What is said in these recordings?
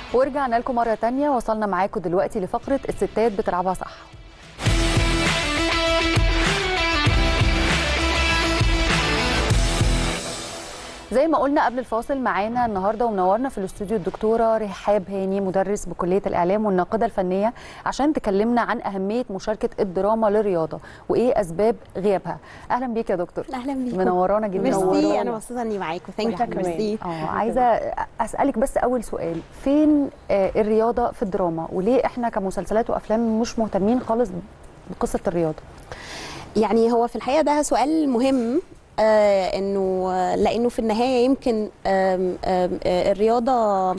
ورجعنا لكم مرة تانية وصلنا معاكم دلوقتي لفقرة الستات بتلعبها صح زي ما قلنا قبل الفاصل معانا النهارده ومنورنا في الاستوديو الدكتوره رحاب هاني مدرس بكليه الاعلام والناقده الفنيه عشان تكلمنا عن اهميه مشاركه الدراما للرياضه وايه اسباب غيابها اهلا بيك يا دكتور اهلا بيكم منورانا جدا ميرسي انا مبسوطه اني معاكم ثانك يو ميرسي اه عايزه اسالك بس اول سؤال فين آه، الرياضه في الدراما وليه احنا كمسلسلات وافلام مش مهتمين خالص بقصه الرياضه يعني هو في الحقيقه ده سؤال مهم آه انه لانه في النهايه يمكن آم آم آه الرياضه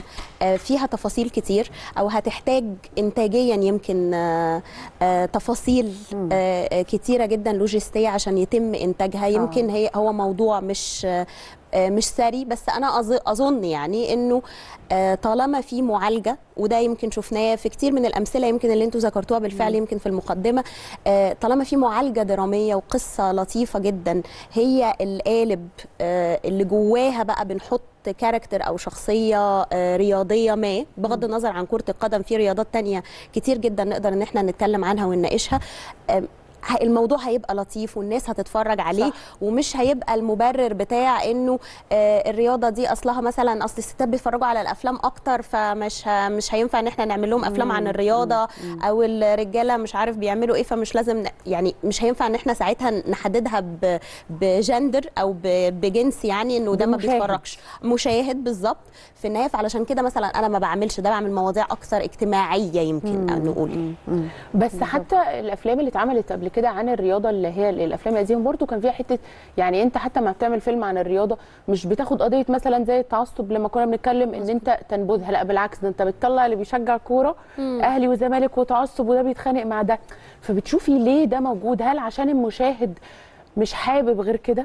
آه فيها تفاصيل كتير او هتحتاج انتاجيا يمكن آه آه تفاصيل آه آه كتيره جدا لوجستيه عشان يتم انتاجها يمكن هي هو موضوع مش آه آه مش سري بس انا أظ- اظن يعني انه آه، طالما في معالجه وده يمكن شفناه في كتير من الامثله يمكن اللي انتوا ذكرتوها بالفعل يمكن في المقدمه آه، طالما في معالجه دراميه وقصه لطيفه جدا هي القالب آه، اللي جواها بقى بنحط كاركتر او شخصيه آه، رياضيه ما بغض النظر عن كره القدم في رياضات تانية كتير جدا نقدر ان احنا نتكلم عنها ونناقشها آم، ه- الموضوع هيبقى لطيف والناس هتتفرج عليه صح. صح. ومش هيبقى المبرر بتاع انه آه، الرياضه دي اصلها مثلا اصل الستات بيتفرجوا على الافلام اكتر فمش ه- مش هينفع ان احنا نعمل لهم افلام عن الرياضه او الرجاله مش عارف بيعملوا ايه فمش لازم ن- يعني مش هينفع ان احنا ساعتها نحددها ب- بجندر او ب- بجنس يعني انه ده ما بمشاهد. بيتفرجش مشاهد بالظبط في النهايه فعلشان كده مثلا انا ما بعملش ده بعمل مواضيع اكثر اجتماعيه يمكن نقول بس حتى الافلام اللي اتعملت قبل كده عن الرياضه اللي هي الافلام القديمه برضو كان فيها حته يعني انت حتى ما بتعمل فيلم عن الرياضه مش بتاخد قضيه مثلا زي التعصب لما كنا بنتكلم ان انت تنبذها لا بالعكس ده انت بتطلع اللي بيشجع كوره اهلي وزمالك وتعصب وده بيتخانق مع ده فبتشوفي ليه ده موجود هل عشان المشاهد مش حابب غير كده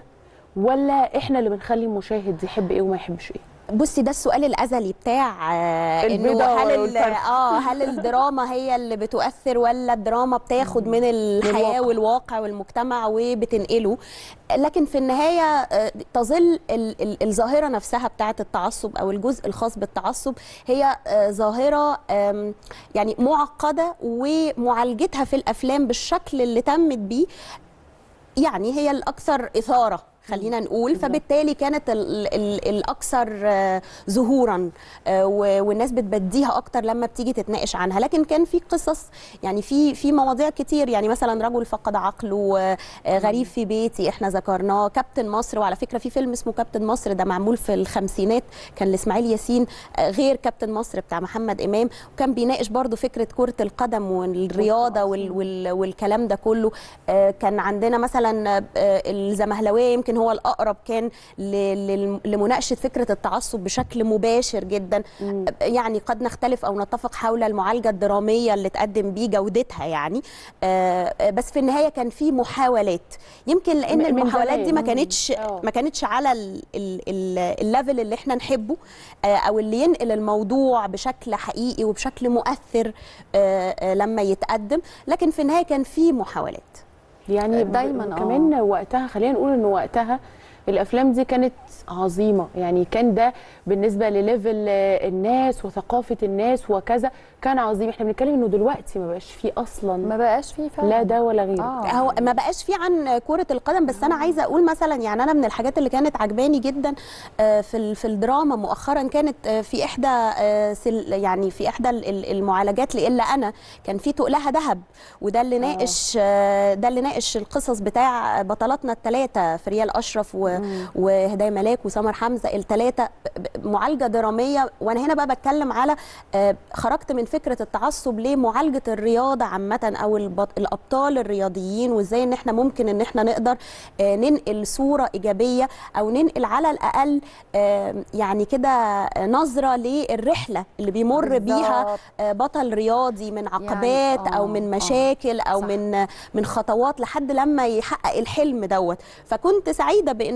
ولا احنا اللي بنخلي المشاهد يحب ايه وما يحبش ايه بصي ده السؤال الازلي بتاع آه، انه البيضة هل ال- والفرخ. اه هل الدراما هي اللي بتؤثر ولا الدراما بتاخد من الحياه الواقع. والواقع والمجتمع وبتنقله لكن في النهايه آه، تظل ال- ال- الظاهره نفسها بتاعه التعصب او الجزء الخاص بالتعصب هي آه، ظاهره آم، يعني معقده ومعالجتها في الافلام بالشكل اللي تمت بيه يعني هي الاكثر اثاره خلينا نقول فبالتالي كانت ال ال الاكثر آه، ظهورا آه، و- والناس بتبديها اكتر لما بتيجي تتناقش عنها لكن كان في قصص يعني في في مواضيع كتير يعني مثلا رجل فقد عقله آه، غريب في بيتي احنا ذكرناه كابتن مصر وعلى فكره في فيلم اسمه كابتن مصر ده معمول في الخمسينات كان لاسماعيل ياسين آه، غير كابتن مصر بتاع محمد امام وكان بيناقش برضو فكره كره القدم والرياضه وال وال والكلام ده كله آه، كان عندنا مثلا آه، الزمهلاويه يمكن هو الاقرب كان ل- لل- لمناقشه فكره التعصب بشكل مباشر جدا آه، يعني قد نختلف او نتفق حول المعالجه الدراميه اللي تقدم بيه جودتها يعني آه، آه، بس في النهايه كان في محاولات يمكن لان من المحاولات دي ما زمان. كانتش آه. ما كانتش على ال- ال- ال- الليفل اللي احنا نحبه آه، او اللي ينقل الموضوع بشكل حقيقي وبشكل مؤثر آه، آه، لما يتقدم لكن في النهايه كان في محاولات يعني دايماً، دايما آه. كمان وقتها خلينا نقول ان وقتها الافلام دي كانت عظيمه يعني كان ده بالنسبه لليفل آه، الناس وثقافه الناس وكذا كان عظيم احنا بنتكلم انه دلوقتي ما بقاش فيه اصلا ما بقاش فيه فعلا لا ده ولا غيره آه. هو ما بقاش في عن كرة القدم بس أنا عايزة أقول مثلا يعني أنا من الحاجات اللي كانت عجباني جدا آه، في ال- في الدراما مؤخرا كانت آه، في إحدى آه، سل- يعني في إحدى ال- ال- المعالجات لإلا أنا كان في تقلها ذهب وده اللي ناقش آه، ده اللي ناقش القصص بتاع بطلاتنا الثلاثة فريال أشرف و- وهدايا ملاك وسمر حمزة الثلاثة معالجة درامية وأنا هنا بقى بتكلم على آه، خرجت من فكرة التعصب لمعالجة الرياضة عامة أو البط... الأبطال الرياضيين وإزاي إن إحنا ممكن إن إحنا نقدر آه، ننقل صورة إيجابية أو ننقل على الأقل آه، يعني كده نظرة للرحلة اللي بيمر بيها بالظبط. آه، بطل رياضي من عقبات يعني أو آه، من آه، مشاكل أو صح. من من خطوات لحد لما يحقق الحلم دوت فكنت سعيدة بإنه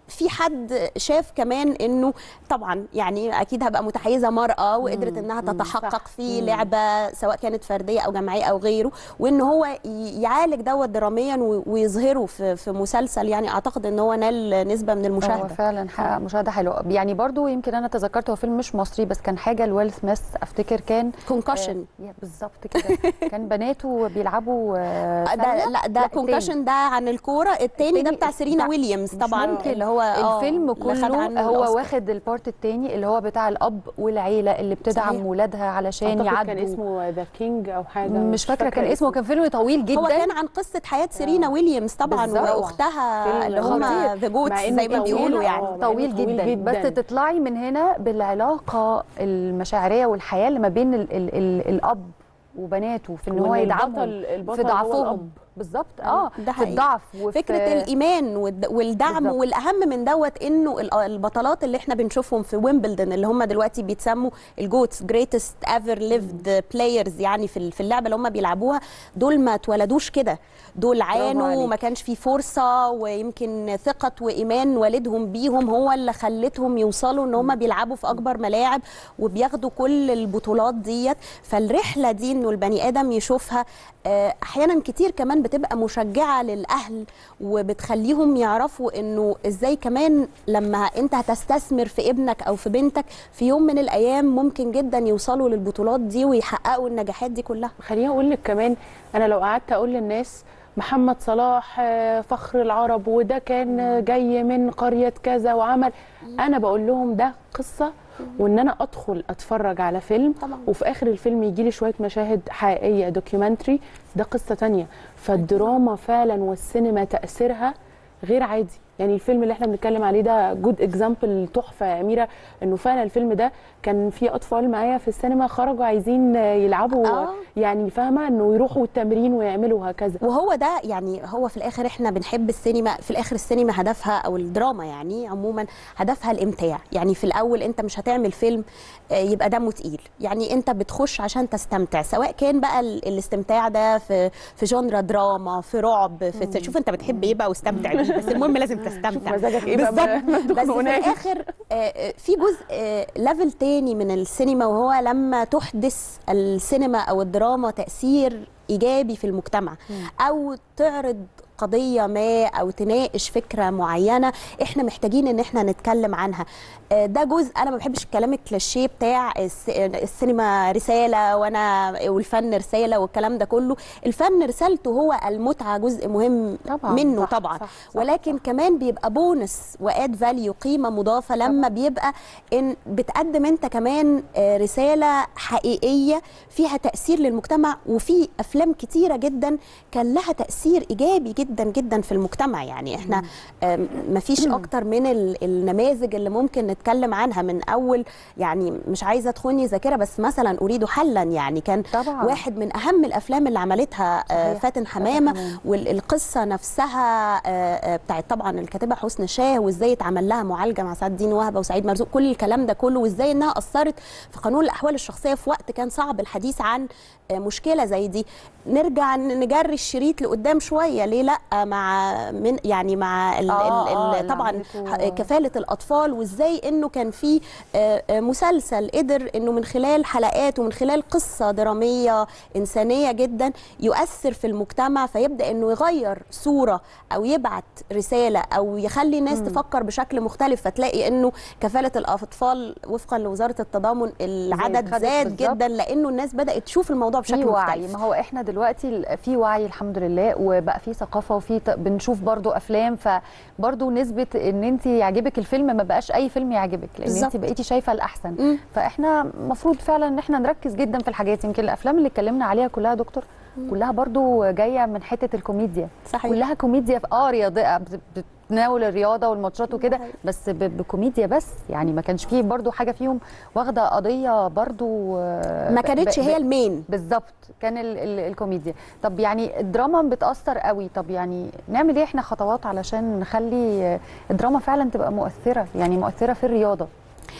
في حد شاف كمان انه طبعا يعني اكيد هبقى متحيزه مراه وقدرت انها تتحقق صح. في لعبه سواء كانت فرديه او جماعيه او غيره وان هو ي- يعالج دوت دراميا و- ويظهره في في مسلسل يعني اعتقد ان هو نال نسبه من هو المشاهده فعلا حقق مشاهده حلوه يعني برضو يمكن انا تذكرت هو فيلم مش مصري بس كان حاجه لويل سميث افتكر كان كونكشن آه، يا بالظبط كده كان بناته بيلعبوا آه، ده سلة. لا ده التاني. كونكشن ده عن الكوره التاني ده التاني بتاع سيرينا بتاع- ويليامز مش طبعا ممكن. اللي هو آه، الفيلم اللي خد كله عنه هو الأوسكار. واخد البارت التاني اللي هو بتاع الاب والعيله اللي بتدعم صحيح. ولادها علشان اعتقد يعدوا كان اسمه ذا كينج او حاجه مش فاكره كان اسمه كان فيلم طويل جدا هو كان عن قصه حياه سيرينا ويليامز طبعا بالظبط. واختها فيلم اللي هم خطير. ذا جوتس مع إنه زي ما طويل، بيقولوا آه. يعني مع إنه طويل طويل جدا, جداً. بس تطلعي من هنا بالعلاقه المشاعريه والحياه اللي ما بين ال ال ال الاب وبناته في ان هو وإن يدعمهم البطل- البطل في هو ضعفهم الأب. بالظبط اه ده في حقيقي. الضعف وفي فكره الايمان والد- والدعم بالظبط. والاهم من دوت انه ال- البطلات اللي احنا بنشوفهم في ويمبلدون اللي هم دلوقتي بيتسموا الجوتس جريتست ايفر ليفد بلايرز يعني في ال- في اللعبه اللي هم بيلعبوها دول ما اتولدوش كده دول عانوا عليك. وما كانش في فرصه ويمكن ثقه وايمان والدهم بيهم هو اللي خلتهم يوصلوا ان هم بيلعبوا في اكبر ملاعب وبياخدوا كل البطولات ديت فالرحله دي انه البني ادم يشوفها آه، احيانا كتير كمان بتبقى مشجعه للاهل وبتخليهم يعرفوا انه ازاي كمان لما انت هتستثمر في ابنك او في بنتك في يوم من الايام ممكن جدا يوصلوا للبطولات دي ويحققوا النجاحات دي كلها خليني اقول لك كمان انا لو قعدت اقول للناس محمد صلاح آه، فخر العرب وده كان آه، جاي من قريه كذا وعمل انا بقول لهم ده قصه وان انا ادخل اتفرج على فيلم طبعاً. وفي اخر الفيلم يجي لي شويه مشاهد حقيقيه دوكيومنتري ده قصه تانية فالدراما فعلا والسينما تاثيرها غير عادي يعني الفيلم اللي احنا بنتكلم عليه ده جود اكزامبل تحفه يا اميره انه فعلا الفيلم ده كان في اطفال معايا في السينما خرجوا عايزين يلعبوا آه. يعني فاهمه انه يروحوا التمرين ويعملوا هكذا وهو ده يعني هو في الاخر احنا بنحب السينما في الاخر السينما هدفها او الدراما يعني عموما هدفها الامتاع يعني في الاول انت مش هتعمل فيلم آه، يبقى دمه تقيل يعني انت بتخش عشان تستمتع سواء كان بقى ال- الاستمتاع ده في في جنرا دراما في رعب في شوف انت بتحب ايه بقى واستمتع بيه بس المهم لازم تستمتع مزاجك ايه بقى ما- ما بالظبط بس في تخنقناش. الاخر آه، آه، في جزء آه، ليفل تاني من السينما وهو لما تحدث السينما او الدراما تاثير ايجابي في المجتمع او تعرض قضيه ما او تناقش فكره معينه احنا محتاجين ان احنا نتكلم عنها آه، ده جزء انا ما بحبش الكلام الكلاشيه بتاع الس- السينما رساله وانا والفن رساله والكلام ده كله الفن رسالته هو المتعه جزء مهم طبعاً، منه صح، طبعا صح، صح، ولكن كمان بيبقى بونس واد فاليو قيمه مضافه لما بيبقى ان بتقدم انت كمان آه، رساله حقيقيه فيها تاثير للمجتمع وفي افلام كتيره جدا كان لها تاثير ايجابي جدا جدا في المجتمع يعني احنا آم، مفيش اكتر من ال- النماذج اللي ممكن نتكلم عنها من اول يعني مش عايزه تخوني ذاكره بس مثلا اريد حلا يعني كان طبعاً. واحد من اهم الافلام اللي عملتها آه، صحيح. فاتن حمامه حمامة. والقصه نفسها آه، آه، بتاعت طبعا الكاتبه حسن شاه وازاي اتعمل لها معالجه مع سعد الدين وهبه وسعيد مرزوق كل الكلام ده كله وازاي انها اثرت في قانون الاحوال الشخصيه في وقت كان صعب الحديث عن آه، مشكله زي دي نرجع ن- نجري الشريط لقدام شويه ليه لا مع من يعني مع ال آه، ال آه، ال اللي طبعا عملته- ح- كفاله الاطفال وازاي انه كان في آه، آه، مسلسل قدر انه من خلال حلقات ومن خلال قصه دراميه انسانيه جدا يؤثر في المجتمع فيبدا انه يغير صوره او يبعت رساله او يخلي الناس تفكر بشكل مختلف فتلاقي انه كفاله الاطفال وفقا لوزاره التضامن العدد خدت زاد بالظبط. جدا لانه الناس بدات تشوف الموضوع في بشكل وعي مختلف ما هو احنا دلوقتي ال- في وعي الحمد لله وبقى في ثقافه وفي ت- بنشوف برضو افلام فبرضو نسبه ان انت يعجبك الفيلم ما بقاش اي فيلم يعجبك لان انت بالظبط. بقيتي شايفه الاحسن مم. فاحنا المفروض فعلا ان احنا نركز جدا في الحاجات يمكن الافلام اللي اتكلمنا عليها كلها يا دكتور كلها برضو جايه من حته الكوميديا صحيح. كلها كوميديا اه رياضيه بت- بتناول الرياضه والماتشات وكده بس ب- بكوميديا بس يعني ما كانش فيه برضو حاجه فيهم واخده قضيه برضو آه، ما ب- كانتش ب- هي المين بالظبط كان ال ال الكوميديا طب يعني الدراما بتأثر قوي طب يعني نعمل ايه احنا خطوات علشان نخلي الدراما فعلا تبقى مؤثرة يعني مؤثرة في الرياضة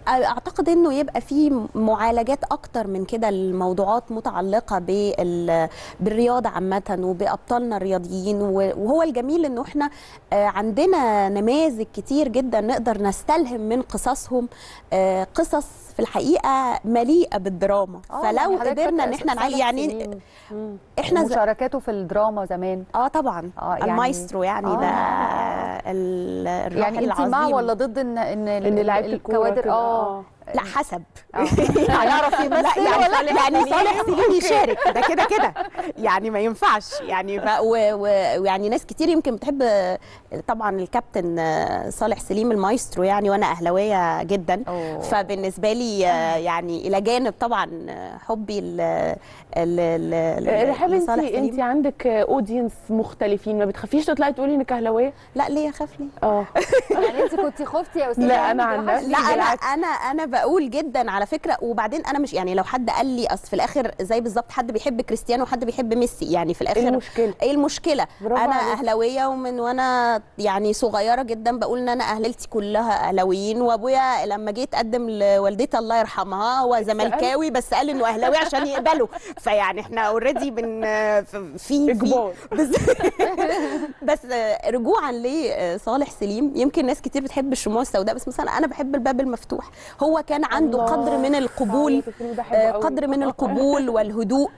اعتقد انه يبقى في معالجات اكتر من كده الموضوعات متعلقه بال- بالرياضه عامه وبابطالنا الرياضيين و- وهو الجميل انه احنا آه، عندنا نماذج كتير جدا نقدر نستلهم من قصصهم آه، قصص في الحقيقه مليئه بالدراما آه، فلو يعني حضرتك قدرنا ان فاكرة احنا نعالج صالح يعني سليم احنا ز... مشاركاته في الدراما زمان اه طبعا آه، يعني- المايسترو يعني آه. ده ال- الراحل يعني انت مع العظيم. ولا ضد ان ان ان لعيبه الكوره الكوادر كده، اه لا حسب آه. هيعرف يمثل لا يعني ولا صالح يعني صالح سليم يشارك ده كده كده يعني ما ينفعش يعني ف... و... و... ويعني ناس كتير يمكن بتحب طبعا الكابتن صالح سليم المايسترو يعني وانا اهلاويه جدا أوه. فبالنسبه لي يعني الى جانب طبعا حبي ل ل ل رحاب انت لصالح سليم. انت عندك اودينس مختلفين ما بتخافيش تطلعي تقولي انك اهلاويه لا ليه اخاف ليه اه يعني انت كنت خفتي يا استاذه لا، هند أنا عن كده نفسي حاسة- لا انا بالعكس. انا انا بقول جدا على فكره وبعدين انا مش يعني لو حد قال لي اصل في الاخر زي بالظبط حد بيحب كريستيانو وحد بيحب ميسي يعني في ايه الاخر المشكله ايه المشكله برافو انا عليك. اهلاويه ومن وانا يعني صغيره جدا بقول ان انا اهلتي كلها اهلاويين وابويا لما جيت اقدم لوالدتي الله يرحمها هو زملكاوي بس قال انه اهلاوي عشان يقبله فيعني احنا اوريدي بن في في اجبار بس بس رجوعا لصالح سليم يمكن ناس كتير بتحب الشموع السوداء بس مثلا انا بحب الباب المفتوح هو كان عنده الله. قدر من القبول آه، الفيلم ده حلو آه، قوي. قدر من القبول والهدوء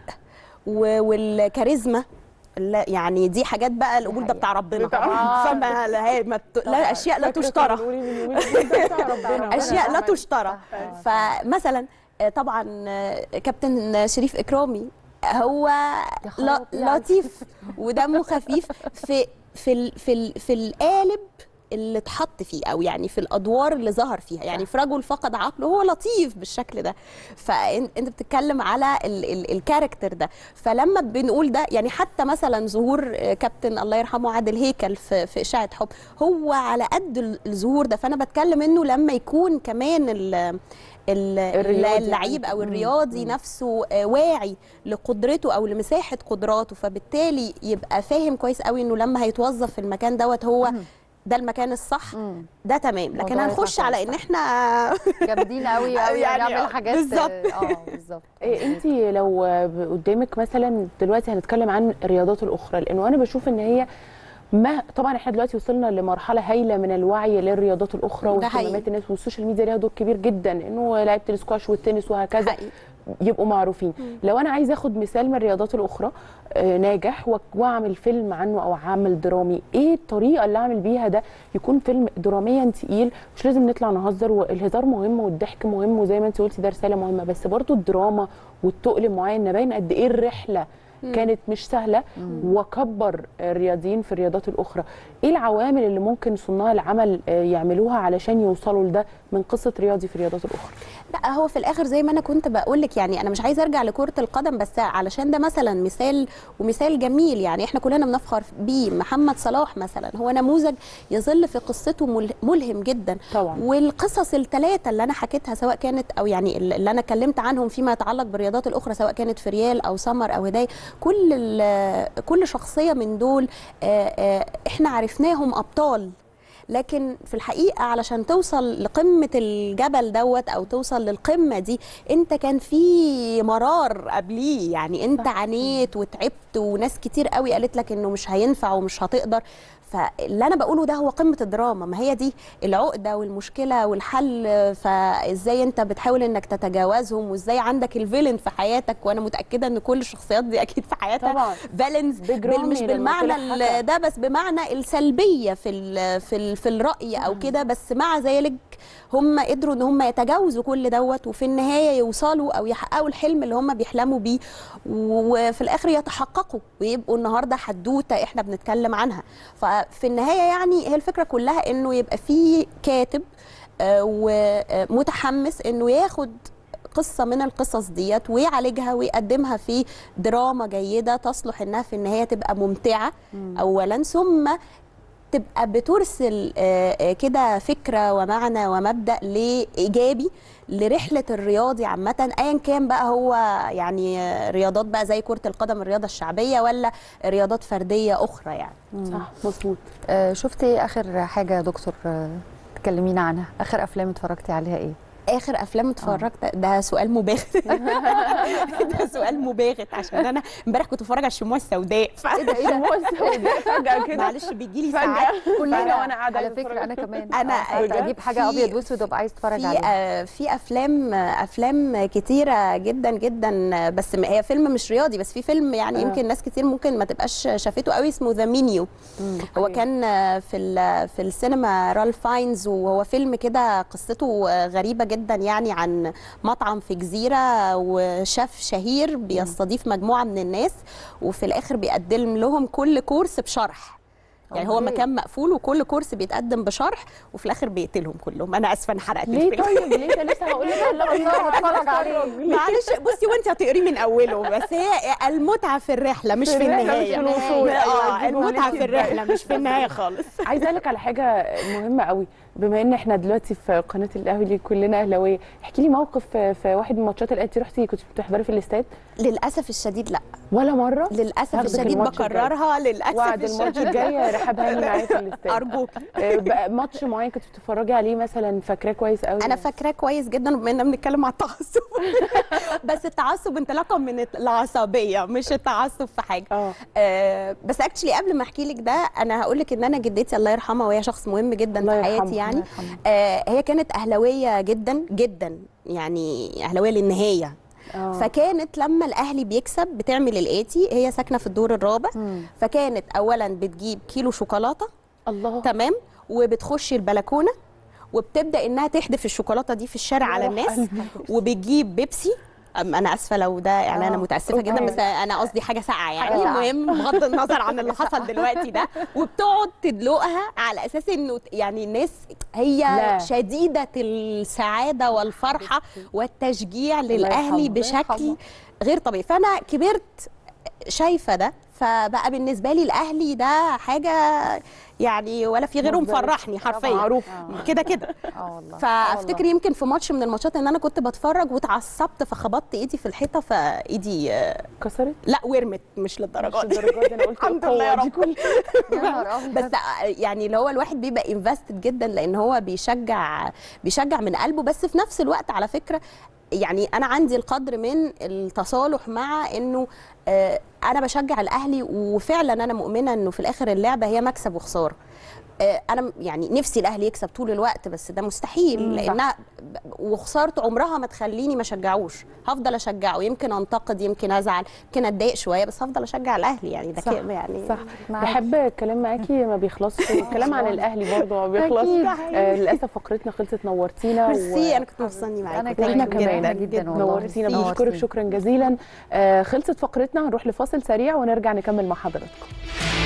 و- والكاريزما لا يعني دي حاجات بقى القبول ده بتاع ربنا بتاع- فما لا, ما ت- لا اشياء لا فاكرة تشترى كانوا بيقولوا لي من يومين الفيلم ده بتاع ربنا. اشياء لا تشترى صح. فمثلا آه، طبعا آه، كابتن شريف اكرامي هو يا ل- خرابي يعني. لطيف ودمه خفيف في في ال- في ال- في القالب اللي اتحط فيه او يعني في الادوار اللي ظهر فيها يعني في رجل فقد عقله هو لطيف بالشكل ده فانت بتتكلم على ال ال الكاركتر ده فلما بنقول ده يعني حتى مثلا ظهور آه، كابتن الله يرحمه عادل هيكل في في اشاعه حب هو على قد ال- الظهور ده فانا بتكلم انه لما يكون كمان ال ال- الرياضي اللعيب او مم. الرياضي نفسه آه، واعي لقدرته او لمساحه قدراته فبالتالي يبقى فاهم كويس قوي انه لما هيتوظف في المكان دوت هو ده المكان الصح مم. ده تمام لكن موضوع هنخش يطلع على ان كويس. احنا جامدين قوي قوي يعني يعني آه، نعمل حاجات بالظبط. اه بالظبط إيه انت لو قدامك مثلا دلوقتي هنتكلم عن الرياضات الاخرى لانه انا بشوف ان هي ما طبعا احنا دلوقتي وصلنا لمرحله هايله من الوعي للرياضات الاخرى ده حقيقي. واهتمامات الناس والسوشيال ميديا ليها دور كبير جدا انه لعيبه السكواش والتنس وهكذا حقيقي. يبقوا معروفين لو انا عايز اخد مثال من الرياضات الاخرى آه، ناجح و- واعمل فيلم عنه او عمل درامي ايه الطريقه اللي اعمل بيها ده يكون فيلم دراميا تقيل مش لازم نطلع نهزر والهزار مهم والضحك مهم وزي ما انت قلتي ده رساله مهمه بس برضو الدراما والتقل معين نبين قد ايه الرحله كانت مش سهله وكبر الرياضيين في الرياضات الاخرى ايه العوامل اللي ممكن صناع العمل آه، يعملوها علشان يوصلوا لده من قصه رياضي في الرياضات الاخرى لا هو في الاخر زي ما انا كنت بقول لك يعني انا مش عايزه ارجع لكره القدم بس علشان ده مثلا مثال ومثال جميل يعني احنا كلنا بنفخر بيه محمد صلاح مثلا هو نموذج يظل في قصته مل- ملهم جدا طبعا. والقصص الثلاثه اللي انا حكيتها سواء كانت او يعني اللي انا اتكلمت عنهم فيما يتعلق بالرياضات الاخرى سواء كانت في ريال او سمر او هدايا كل ال- كل شخصيه من دول آه، آه، احنا عرفناهم ابطال لكن في الحقيقه علشان توصل لقمه الجبل دوت او توصل للقمه دي انت كان في مرار قبليه يعني انت عانيت وتعبت وناس كتير قوي قالت لك انه مش هينفع ومش هتقدر فاللي انا بقوله ده هو قمه الدراما ما هي دي العقده والمشكله والحل فازاي انت بتحاول انك تتجاوزهم وازاي عندك الفيلن في حياتك وانا متاكده ان كل الشخصيات دي اكيد في حياتها طبعا. بالانس بيج بال مش رامي لما بالمعنى طلع ال- حكى. ده بس بمعنى السلبيه في ال في ال في الراي او كده بس مع ذلك هم قدروا ان هم يتجاوزوا كل دوت وفي النهايه يوصلوا او يحققوا الحلم اللي هم بيحلموا بيه وفي الاخر يتحققوا ويبقوا النهارده حدوته احنا بنتكلم عنها ففي النهايه يعني هي الفكره كلها انه يبقى في كاتب آه، ومتحمس انه ياخد قصة من القصص ديت ويعالجها ويقدمها في دراما جيدة تصلح انها في النهاية تبقى ممتعة اولا ثم تبقى بترسل آه، آه، كده فكرة ومعنى ومبدأ لإيجابي لرحلة الرياضي عامة أيا كان بقى هو يعني آه، رياضات بقى زي كرة القدم الرياضة الشعبية ولا رياضات فردية أخرى يعني صح مظبوط آه، شفتي ايه اخر حاجه يا دكتور آه، تكلمينا عنها اخر افلام اتفرجتي عليها ايه اخر افلام اتفرجت ده سؤال مباغت ده سؤال مباغت عشان انا امبارح كنت بتفرج على الشموع السوداء ف... ايه ده ايه ده فجاه كده معلش بيجي لي ساعات فجاه كلنا فجأة وانا قاعده على عايزة فكره أتفرج. انا كمان أنا آه، بجد اجيب حاجه في- ابيض واسود وابقى عايز اتفرج في عليها آه، في افلام آه، افلام كتيره جدا جدا آه، بس م- هي فيلم مش رياضي بس في فيلم يعني آه. يمكن ناس كتير ممكن ما تبقاش شافته قوي اسمه ذا مينيو هو أوكي. كان آه، في ال- في السينما رالف فاينز وهو فيلم كده قصته آه، غريبه جدا يعني عن مطعم في جزيره وشيف شهير بيستضيف مجموعه من الناس وفي الاخر بيقدم لهم كل كورس بشرح يعني هو أوكي. مكان مقفول وكل كورس بيتقدم بشرح وفي الاخر بيقتلهم كلهم انا اسفه انا حرقت ليه الفيلم طيب ليه انت لسه هقول لك يلا الله اتفرج عليه معلش بصي وانت هتقري من اوله بس هي المتعه في الرحله مش في في الرحلة النهايه مش في الوصول. أيوة، اه دي المتعه جملتي في الرحله مش في النهايه خالص عايزه اقول لك على حاجه مهمه قوي بما ان احنا دلوقتي في قناه الاهلي كلنا اهلاويه احكي لي موقف في في واحد من ماتشات اللي انت رحتي كنت بتحضري في الاستاد للاسف الشديد لا ولا مره للاسف هاخدك الشديد الماتش الجاي. بكررها للاسف وعد الماتش الشديد الجاي رحاب هاني معايا في الاستاد ارجوك آه، بقى ماتش معين كنت بتتفرجي عليه مثلا فاكراه كويس قوي انا فاكراه كويس جدا بما اننا بنتكلم على التعصب بس التعصب انطلاقا من العصبيه مش التعصب في حاجه اه آه بس اكشلي قبل ما احكي لك ده انا هقول لك ان انا جدتي الله يرحمها وهي شخص مهم جدا الله في يرحمها، حياتي يعني الله يرحمها. آه هي كانت اهلاويه جدا جدا يعني اهلاويه للنهايه آه. فكانت لما الاهلي بيكسب بتعمل الاتي هي ساكنه في الدور الرابع مم. فكانت اولا بتجيب كيلو شوكولاته الله تمام وبتخش البلكونه وبتبدا انها تحدف الشوكولاته دي في الشارع على روح الناس قلبي. وبتجيب بيبسي أم انا اسفه لو ده يعني انا آه. متاسفه جدا أوكي. بس انا قصدي حاجه ساقعه يعني حاجة ساقعة. المهم بغض النظر عن اللي حصل دلوقتي ده وبتقعد تدلقها على اساس انه يعني الناس هي لا. شديده السعاده والفرحه والتشجيع يرحمها. للاهلي الله بشكل يرحمها. غير طبيعي فانا كبرت شايفه ده فبقى بالنسبه لي الاهلي ده حاجه يعني ولا في غيره مصدر مفرحني حرفيا معروف كده كده اه والله فافتكر يمكن في ماتش من الماتشات ان انا كنت بتفرج واتعصبت فخبطت ايدي في الحيطه فايدي آه، كسرت لا ورمت مش مش للدرجه دي الدرجات دي انا قلت الحمد لله يا القوة دي رب. كل يا نهار أبيض. بس آه، يعني اللي هو الواحد بيبقى انفستد جدا لان هو بيشجع بيشجع من قلبه بس في نفس الوقت على فكره يعني انا عندي القدر من التصالح مع انه آه، انا بشجع الاهلي وفعلا انا مؤمنه انه في الاخر اللعبه هي مكسب وخساره آه، انا م- يعني نفسي الاهلي يكسب طول الوقت بس ده مستحيل مم، صح. لانها ب- وخسارته عمرها ما تخليني ما اشجعوش هفضل اشجعه يمكن انتقد يمكن ازعل يمكن اتضايق شويه بس هفضل اشجع الاهلي يعني ده صح، كده يعني صح معاكي. بحب الكلام معاكي ما بيخلصش والكلام عن الاهلي برضه ما بيخلصش أكيد. آه للاسف فقرتنا خلصت نورتينا ميرسي انا كنت مبسوطه اني معاكم أنا Thank كمان you كمان جدا جدا والله. نورتينا ميرسي. بنشكرك شكرا جزيلا آه خلصت فقرتنا هنروح لفاصل سريع ونرجع نكمل مع حضراتكم